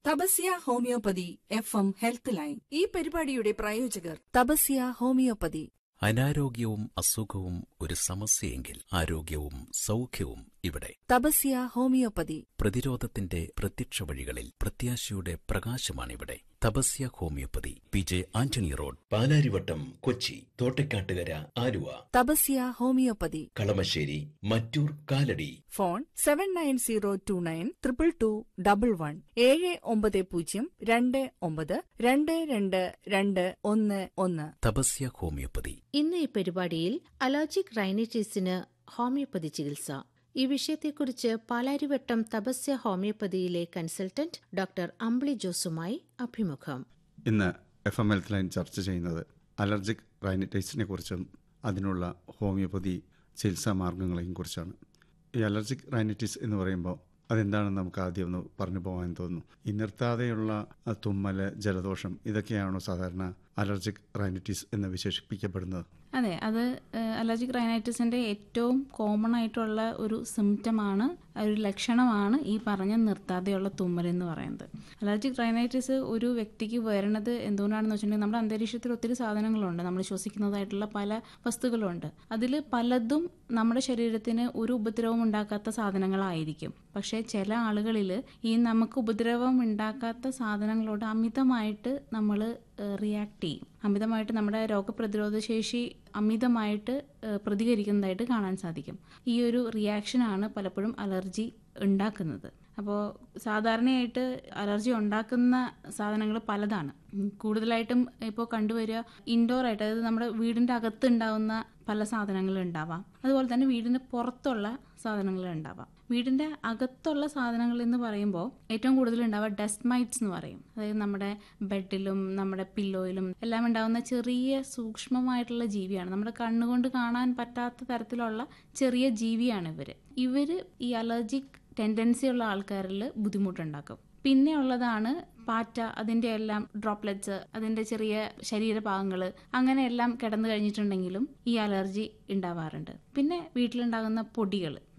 Tapasya homeopathy F M health line ഈ പരിപാടിയുടെ പ്രായോജകർ തപസ്യ ഹോമിയോപ്പതി അനാരോഗ്യവും അസുഖവും ഒരു സമസ്യയെങ്കിൽ ആരോഗ്യവും സൗഖ്യവും ഇവിടെ തപസ്യ ഹോമിയോപ്പതി പ്രതിരോധത്തിന്റെ പ്രത്യക്ഷ വഴികളിൽ പ്രത്യാശയുടെ പ്രകാശമാണിവിടെ Tapasya homeopathy P J Antony road Palarivattom Kochi Thottakkattukara Aluva Tapasya homeopathy Kalamassery Mattoor Kalady phone seven nine zero two nine triple two double one ഏഴ് ഒമ്പത് പൂജ്യം രണ്ട് ഒമ്പത് രണ്ട് രണ്ട് രണ്ട് ഒന്ന് ഒന്ന് തപസ്യ ഹോമിയോപ്പതി ഇന്ന് ഈ പരിപാടിയിൽ അലർജിക് റൈനൈറ്റിസിന് ഹോമിയോപ്പതി ചികിത്സ ഈ വിഷയത്തെക്കുറിച്ച് പാലാരിവട്ടം തപസ്യ ഹോമിയോപ്പതിയിലെ കൺസൾട്ടന്റ് ഡോക്ടർ അമ്പിളി ജോസുമായി അഭിമുഖം ഇന്ന് എഫ് എം ഹെൽത്ത് ലൈൻ ചർച്ച ചെയ്യുന്നത് അലർജിക് റൈനറ്റൈസിനെ കുറിച്ചും അതിനുള്ള ഹോമിയോപ്പതി ചികിത്സാ മാർഗങ്ങളെയും കുറിച്ചാണ് ഈ അലർജിക് റൈനറ്റൈസ് എന്ന് പറയുമ്പോൾ അതെന്താണെന്ന് നമുക്ക് ആദ്യം ഒന്ന് പറഞ്ഞു പോകാൻ തോന്നുന്നു ഈ നിർത്താതെയുള്ള ആ, തുമ്മല് ജലദോഷം ഇതൊക്കെയാണോ സാധാരണ അലർജിക് റൈനറ്റൈസ് എന്ന് വിശേഷിപ്പിക്കപ്പെടുന്നത് അതെ അത് അലർജിക് റൈനൈറ്റിസിന്റെ ഏറ്റവും കോമൺ ആയിട്ടുള്ള ഒരു സിംറ്റമാണ് ഒരു ലക്ഷണമാണ് ഈ പറഞ്ഞ നിർത്താതെയുള്ള തുമ്മൽ എന്ന് പറയുന്നത് അലർജിക് റൈനൈറ്റിസ് ഒരു വ്യക്തിക്ക് വരുന്നത് എന്തുകൊണ്ടാണെന്ന് വെച്ചിട്ടുണ്ടെങ്കിൽ നമ്മുടെ അന്തരീക്ഷത്തിൽ ഒത്തിരി സാധനങ്ങളുണ്ട് നമ്മൾ ശ്വസിക്കുന്നതായിട്ടുള്ള പല വസ്തുക്കളുണ്ട് അതിൽ പലതും നമ്മുടെ ശരീരത്തിന് ഒരു ഉപദ്രവം ഉണ്ടാക്കാത്ത സാധനങ്ങളായിരിക്കും പക്ഷേ ചില ആളുകളിൽ ഈ നമുക്ക് ഉപദ്രവം ഉണ്ടാക്കാത്ത സാധനങ്ങളോട് അമിതമായിട്ട് നമ്മൾ റിയാക്ട് ചെയ്യും അമിതമായിട്ട് നമ്മുടെ രോഗപ്രതിരോധ ശേഷി അമിതമായിട്ട് ഏഹ്, പ്രതികരിക്കുന്നതായിട്ട് കാണാൻ സാധിക്കും ഈ ഒരു റിയാക്ഷനാണ് പലപ്പോഴും അലർജി ഉണ്ടാക്കുന്നത് അപ്പോൾ സാധാരണയായിട്ട് അലർജി ഉണ്ടാക്കുന്ന സാധനങ്ങൾ പലതാണ് ഉം, കൂടുതലായിട്ടും ഇപ്പോൾ കണ്ടുവരിക ഇൻഡോർ ആയിട്ട് അതായത് നമ്മുടെ വീടിൻ്റെ അകത്ത് ഉണ്ടാവുന്ന പല സാധനങ്ങൾ ഉണ്ടാവാം അതുപോലെ തന്നെ വീടിന് പുറത്തുള്ള സാധനങ്ങൾ ഉണ്ടാവാം വീടിന്റെ അകത്തുള്ള സാധനങ്ങൾ എന്ന് പറയുമ്പോൾ ഏറ്റവും കൂടുതൽ ഉണ്ടാവുക ഡസ്റ്റ് മൈറ്റ്സ് എന്ന് പറയും അതായത് നമ്മുടെ ബെഡിലും നമ്മുടെ പില്ലോയിലും എല്ലാം ഉണ്ടാവുന്ന ചെറിയ സൂക്ഷ്മമായിട്ടുള്ള ജീവിയാണ് നമ്മുടെ കണ്ണുകൊണ്ട് കാണാൻ പറ്റാത്ത തരത്തിലുള്ള ചെറിയ ജീവിയാണ് ഇവര് ഇവര് ഈ അലർജിക് ടെൻഡൻസി ഉള്ള ആൾക്കാരിൽ ബുദ്ധിമുട്ടുണ്ടാക്കും പിന്നെ ഉള്ളതാണ് പാറ്റ അതിന്റെ എല്ലാം ഡ്രോപ്ലെറ്റ്സ് അതിന്റെ ചെറിയ ശരീരഭാഗങ്ങൾ അങ്ങനെയെല്ലാം കിടന്നു കഴിഞ്ഞിട്ടുണ്ടെങ്കിലും ഈ അലർജി ഉണ്ടാവാറുണ്ട് പിന്നെ വീട്ടിലുണ്ടാകുന്ന പൊടികൾ